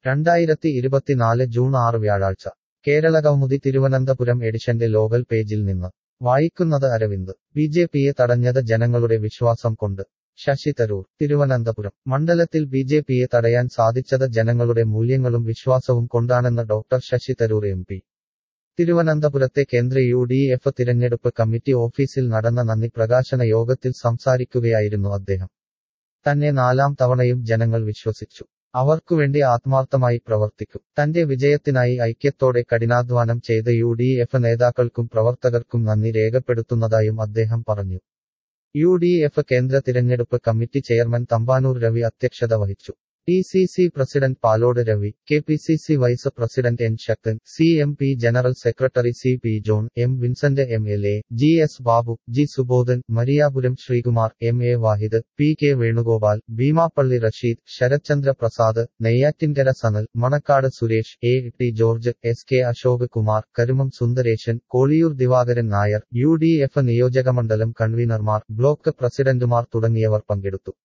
രണ്ടായിരത്തി ഇരുപത്തിനാല് ജൂൺ ആറ് വ്യാഴാഴ്ച കേരളകൗമുദി തിരുവനന്തപുരം എഡിഷന്റെ ലോകൽ പേജിൽ നിന്ന് വായിക്കുന്നത് അരവിന്ദ് ബി ജെ പിയെ തടഞ്ഞത് ജനങ്ങളുടെ വിശ്വാസം കൊണ്ട് ശശി തരൂർ തിരുവനന്തപുരം മണ്ഡലത്തിൽ ബി ജെ പിയെ തടയാൻ സാധിച്ചത് ജനങ്ങളുടെ മൂല്യങ്ങളും വിശ്വാസവും കൊണ്ടാണെന്ന് doctor Shashi Tharoor M P തിരുവനന്തപുരത്തെ കേന്ദ്ര യു ഡി എഫ് തിരഞ്ഞെടുപ്പ് കമ്മിറ്റി ഓഫീസിൽ നടന്ന നന്ദി പ്രകാശന യോഗത്തിൽ സംസാരിക്കുകയായിരുന്നു അദ്ദേഹം തന്നെ നാലാം തവണയും ജനങ്ങൾ വിശ്വസിച്ചു അവർക്കുവേണ്ടി ആത്മാർത്ഥമായി പ്രവർത്തിക്കും തന്റെ വിജയത്തിനായി ഐക്യത്തോടെ കഠിനാധ്വാനം ചെയ്ത യു ഡി എഫ് നേതാക്കൾക്കും പ്രവർത്തകർക്കും നന്ദി രേഖപ്പെടുത്തുന്നതായും അദ്ദേഹം പറഞ്ഞു യു ഡി എഫ് കേന്ദ്ര തിരഞ്ഞെടുപ്പ് കമ്മിറ്റി ചെയർമാൻ തമ്പാനൂർ രവി അധ്യക്ഷത വഹിച്ചു D C C president Palode Ravi K P C C vice president N Sakthan C M P general secretary C P John M Vincent M L A G S Babu G Subodhan Mariyapuram Sreekumar M A Vahid P K Venugopal Beemapally Rasheed Sarathchandra Prasad Neyyattinkara Sanal Manacaud Suresh A T George S K Ashok Kumar Karumam Sundaresan Koliyoor Divakaran Nair U D F നിയോജകമണ്ഡലം കൺവീനർമാർ block പ്രസിഡന്റുമാർ തുടങ്ങിയവർ പങ്കെടുത്തു